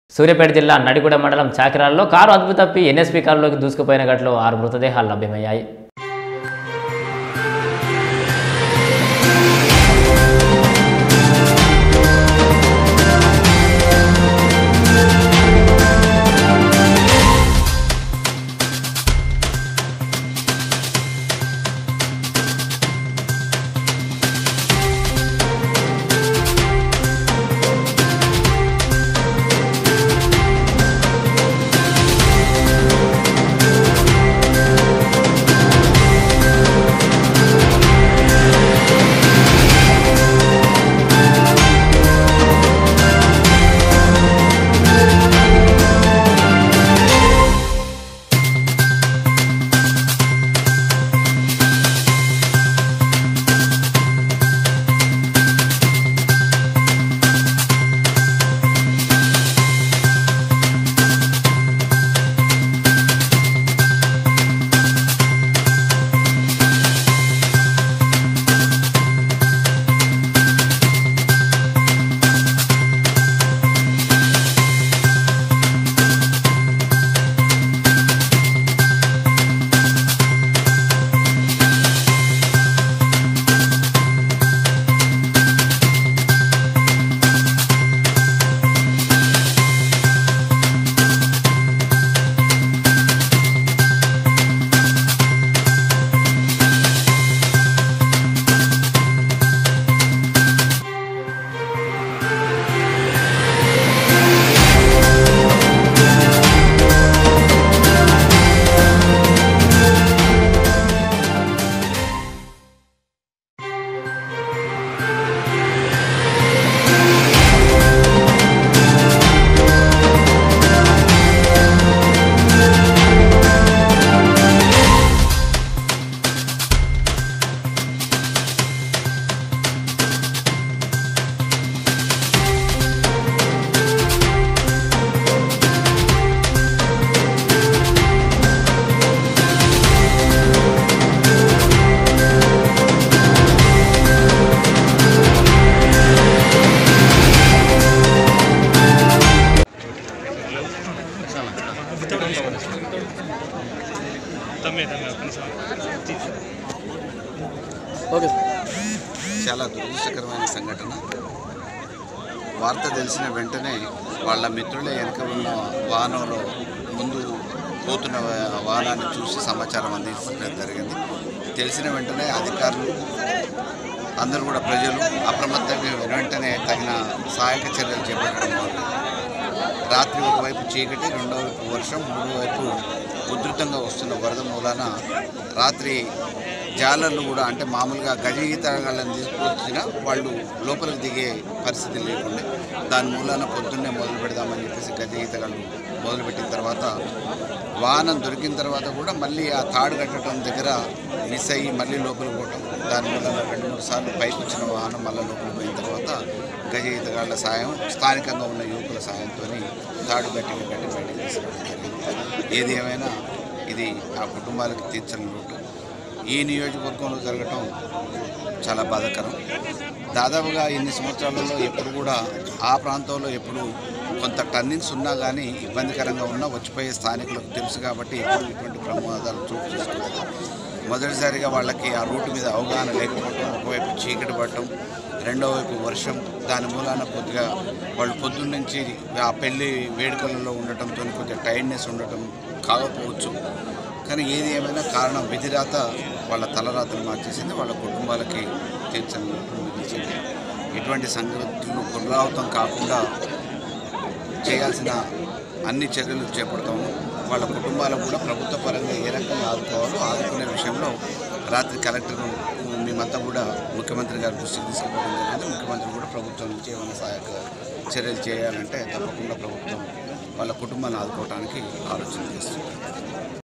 సూర్యాపేట జిల్లా నడిగూడ మండలం చాకిరాల్లో కారు అదుపు తప్పి ఎన్ఎస్పీ కారులోకి దూసుకుపోయిన ఘటనలో ఆరు మృతదేహాలు లభ్యమయ్యాయి తమ్మే తమ్మే కొంచెం ఓకే చాలా దురదృష్టకరమైన సంఘటన వార్త తెలిసిన వెంటనే వాళ్ళ మిత్రులే వెనక ఉన్న వాహనంలో ముందు పోతున్న వా- వాహనాన్ని చూసి సమాచారం అందించడం జరిగింది తెలిసిన వెంటనే అధికారులు అందరూ కూడా ప్రజలు అప్రమత్తంగా వెంటనే తగిన సహాయక చర్యలు చేపట్టడం మొదలు రాత్రి ఒకవైపు చీకటి రెండో వైపు వర్షం మూడో వైపు ఉధృతంగా వస్తున్న వరద మూలాన రాత్రి జాలర్లు కూడా అంటే మామూలుగా గజ ఈతగాళ్ళని తీసుకొచ్చిన వాళ్ళు లోపలికి దిగే పరిస్థితి లేకుండే దాని మూలాన పొద్దున్నే మొదలు పెడదామని చెప్పేసి గజ ఈతగాళ్ళు మొదలుపెట్టిన తర్వాత వాహనం దొరికిన తర్వాత కూడా మళ్ళీ ఆ తాడు కట్టడం దగ్గర మిస్ అయ్యి మళ్ళీ లోపలికి పోవటం దాని మూలన రెండు మూడు సార్లు పైకి వచ్చిన వాహనం మళ్ళీ లోపలికి పోయిన తర్వాత గజ ఈతగాళ్ళ సాయం స్థానికంగా ఉన్న యువకుల సాయంతో తాడు గట్టిగా కట్టి బయటకు తీసుకురావడం జరిగింది ఏది ఏమైనా ఇది ఆ కుటుంబాలకు తీర్చని లోటు ఈ నియోజకవర్గంలో జరగటం చాలా బాధాకరం దాదాపుగా ఇన్ని సంవత్సరాలలో ఎప్పుడు కూడా ఆ ప్రాంతంలో ఎప్పుడు కొంత టర్నింగ్స్ ఉన్నా కానీ ఇబ్బందికరంగా ఉన్నా వచ్చిపోయే స్థానికులకు తెలుసు కాబట్టి ఎప్పుడు ఇటువంటి ప్రమాదాలు చోటు చేసుకోలేదు మొదటిసారిగా వాళ్ళకి ఆ రూట్ మీద అవగాహన లేకపోవడం ఒకవైపు చీకటి పడటం రెండో వైపు వర్షం దాని మూలాన కొద్దిగా వాళ్ళు పొద్దున్న నుంచి ఆ పెళ్లి వేడుకలలో ఉండటంతో కొద్దిగా టైర్డ్నెస్ ఉండటం కాకపోవచ్చు కానీ ఏది ఏమైనా కారణం విధిరాత వాళ్ళ తలరాతను మార్చేసింది వాళ్ళ కుటుంబాలకి తీర్చని లోటును మిగిల్చింది ఇటువంటి సంగతులు పునరావృతం కాకుండా చేయాల్సిన అన్ని చర్యలు చేపడతాము వాళ్ళ కుటుంబాలకు కూడా ప్రభుత్వ పరంగా ఏ రకంగా ఆదుకోవాలో ఆదుకునే విషయంలో రాత్రి కలెక్టర్ మేమంతా కూడా ముఖ్యమంత్రి గారి దృష్టికి తీసుకుపోవడం జరిగింది ముఖ్యమంత్రి కూడా ప్రభుత్వం నుంచి ఏమైనా సహాయక చర్యలు చేయాలంటే తప్పకుండా ప్రభుత్వం వాళ్ళ కుటుంబాన్ని ఆదుకోవడానికి ఆలోచన చేస్తుంది